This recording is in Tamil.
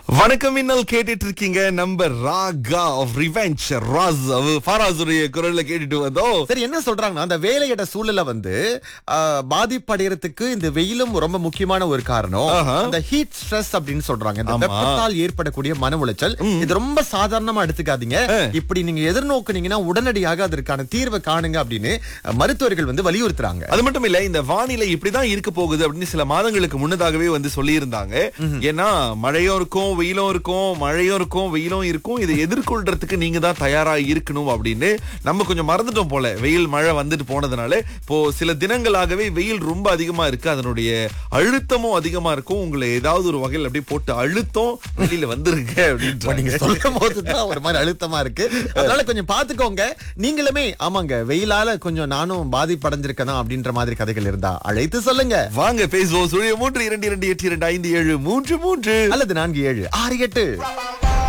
வணக்கம் இன்னல் கேட்டுட்டு இருக்கீங்க நம்ம ராகா ஆஃப் ரிவெஞ்ச் ராஸ் ஃபாராசுடைய குரல்ல கேட்டுட்டு வந்தோம் சரி என்ன சொல்றாங்கன்னா அந்த வேலையிட சூழல வந்து ஆஹ், பாதிப்படையறதுக்கு இந்த வெயிலும் ரொம்ப முக்கியமான ஒரு காரணம் ஆஹா. அந்த ஹீட் ஸ்ட்ரெஸ் அப்படின்னு சொல்றாங்க இந்த ஆமா. வெப்பத்தால் ஏற்படக்கூடிய மன உளைச்சல் இது ரொம்ப சாதாரணமா எடுத்துக்காதீங்க இப்படி நீங்க எதிர்நோக்குனீங்கன்னா உடனடியாக அதற்கான தீர்வை காணுங்க அப்படின்னு அஹ், மருத்துவர்கள் வந்து வலியுறுத்துறாங்க அது மட்டும் இல்ல இந்த வானிலை இப்படிதான் இருக்க போகுது அப்படின்னு சில மாதங்களுக்கு முன்னதாகவே வந்து சொல்லியிருந்தாங்க ஏன்னா மழையும் இருக்கும் வெயிலும் இருக்கும் மழையும் இருக்கும் வெயிலும் இருக்கும் இதை எதிர்கொள்றதுக்கு நீங்க தான் தயாரா இருக்கணும் அப்படின்னு நம்ம கொஞ்சம் மறந்துட்டோம் போல வெயில் மழை வந்துட்டு போனதுனால இப்போ சில தினங்களாகவே வெயில் ரொம்ப அதிகமா இருக்கு அதனுடைய அழுத்தமும் அதிகமா இருக்கும் உங்களை ஏதாவது ஒரு வகையில் அப்படியே போட்டு அழுத்தம் வெளியில வந்துருங்க இப்ப நீங்க அப்படின்னு சொல்லும் போதுதான் ஒரு மாதிரி அழுத்தமா இருக்கு அதனால கொஞ்சம் பாத்துக்கோங்க நீங்களுமே ஆமாங்க வெயிலால கொஞ்சம் நானும் பாதிப்படைஞ்சிருக்கணும் அப்படின்ற மாதிரி கதைகள் இருந்தா அழைத்து சொல்லுங்க வாங்க பேசுவோம் சுழிய மூன்று இரண்டு இரண்டு எட்டு இரண்டு ஐந்து ஏழு மூன்று மூன்று அல்லது நான்கு ஏழு ஆறு எட்டு